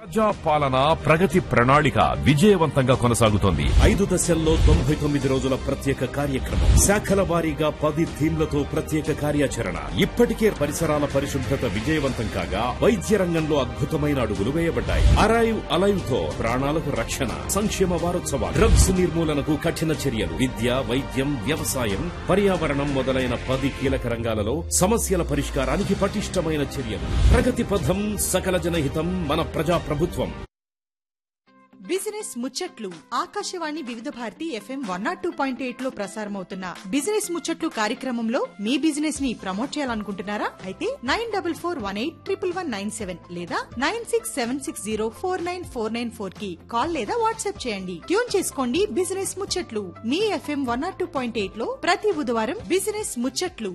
ప్రజా పాలన ప్రగతి ప్రణాళిక విజయవంతంగా కొనసాగుతోంది ఐదు దశల్లో తొంభై తొమ్మిది రోజుల ప్రత్యేక కార్యక్రమం శాఖల వారీగా పది థీమ్లతో ప్రత్యేక కార్యాచరణ ఇప్పటికే పరిసరాల పరిశుభ్రత విజయవంతం కాగా వైద్య రంగంలో అద్భుతమైన అడుగులు వేయబడ్డాయి అరైవ్ అలైవ్ తో ప్రాణాలకు రక్షణ సంక్షేమ వారోత్సవాలు డ్రగ్స్ నిర్మూలనకు కఠిన చర్యలు విద్య వైద్యం వ్యవసాయం పర్యావరణం మొదలైన పది కీలక రంగాలలో సమస్యల పరిష్కారానికి పటిష్టమైన చర్యలు ప్రగతి పథం సకల జనహితం మన ప్రజా ప్రభుత్వం బిజినెస్ ముచ్చట్లు ఆకాశవాణి Vividh Bharati FM one naught two point eight లో ప్రసారమవుతున్న బిజినెస్ ముచ్చట్లు కార్యక్రమంలో మీ బిజినెస్ ని ప్రమోట్ చేయాలనుకుంటున్నారా అయితే nine double four one eight triple one nine seven లేదా nine six seven six zero four nine four nine four కి కాల్ లేదా వాట్సాప్ చేయండి ట్యూన్ చేసుకోండి బిజినెస్ ముచ్చట్లు మీ FM one naught two point eight లో ప్రతి బుధవారం బిజినెస్ ముచ్చట్లు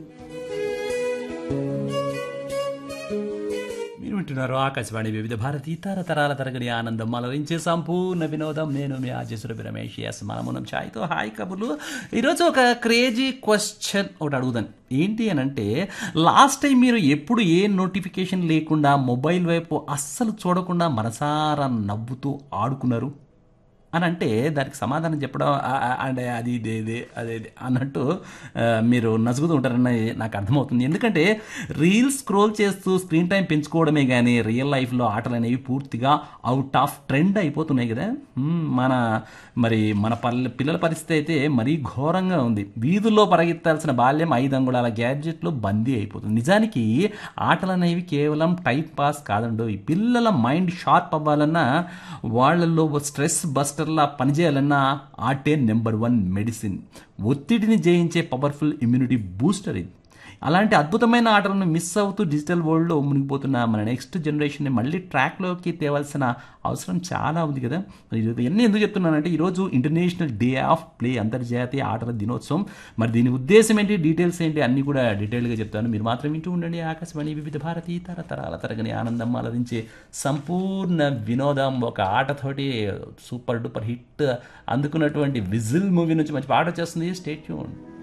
మీరు వింటున్నారు ఆకాశవాణి వివిధ భారతి తరతరాల తరగడి ఆనందం అలరించే సంపూర్ణ వినోదం నేను మీ ఆజేశ్వరభి రమేష్ ఎస్ మనమునం ఛాయ్తో హాయ్ కబుర్లు ఈరోజు ఒక క్రేజీ క్వశ్చన్ ఒకటి అడుగుదాను ఏంటి అని అంటే లాస్ట్ టైం మీరు ఎప్పుడు ఏ నోటిఫికేషన్ లేకుండా మొబైల్ వైపు అస్సలు చూడకుండా మనసారా నవ్వుతూ ఆడుకున్నారు అని అంటే దానికి సమాధానం చెప్పడం ఆ, ఆ, అంటే అది ఇదే ఇదే అదే ఇదే అన్నట్టు ఆ, మీరు నసుగుతూ ఉంటారని నాకు అర్థమవుతుంది ఎందుకంటే రీల్స్ స్క్రోల్ చేస్తూ స్క్రీన్ టైం పెంచుకోవడమే కానీ రియల్ లైఫ్లో ఆటలు అనేవి పూర్తిగా అవుట్ ఆఫ్ ట్రెండ్ అయిపోతున్నాయి కదా మ్మ్, మన మరి మన పల్లె పిల్లల పరిస్థితి అయితే మరీ ఘోరంగా ఉంది వీధుల్లో పరిగెత్తాల్సిన బాల్యం ఐదు అంగుళాల గ్యాడ్జెట్లో బందీ అయిపోతుంది నిజానికి ఆటలు అనేవి కేవలం టైం పాస్ కాదండో ఈ పిల్లల మైండ్ షార్ప్ అవ్వాలన్నా వాళ్ళల్లో స్ట్రెస్ బస్టర్లా పనిచేయాలన్నా ఆటే నెంబర్ వన్ మెడిసిన్ ఒత్తిడిని జయించే పవర్ఫుల్ ఇమ్యూనిటీ బూస్టర్ ఇది అలాంటి అద్భుతమైన ఆటలను మిస్ అవుతూ డిజిటల్ వరల్డ్లో మునిగిపోతున్న మన నెక్స్ట్ జనరేషన్ని మళ్ళీ ట్రాక్లోకి తేవాల్సిన అవసరం చాలా ఉంది కదా మరి ఇది ఇవన్నీ ఎందుకు చెప్తున్నానంటే ఈరోజు ఇంటర్నేషనల్ డే ఆఫ్ ప్లే అంతర్జాతీయ ఆటల దినోత్సవం మరి దీని ఉద్దేశం ఏంటి డీటెయిల్స్ ఏంటి అన్నీ కూడా డీటెయిల్గా చెప్తాను మీరు మాత్రం వింటూ ఉండండి ఆకాశవాణి వివిధ భారతి తరతరాల తరగని ఆనందం అలరించే సంపూర్ణ వినోదం ఒక ఆటతోటి సూపర్ డూపర్ హిట్ అందుకున్నటువంటి విజిల్ మూవీ నుంచి మంచి పాట వచ్చేస్తుంది స్టేట్ ట్యూన్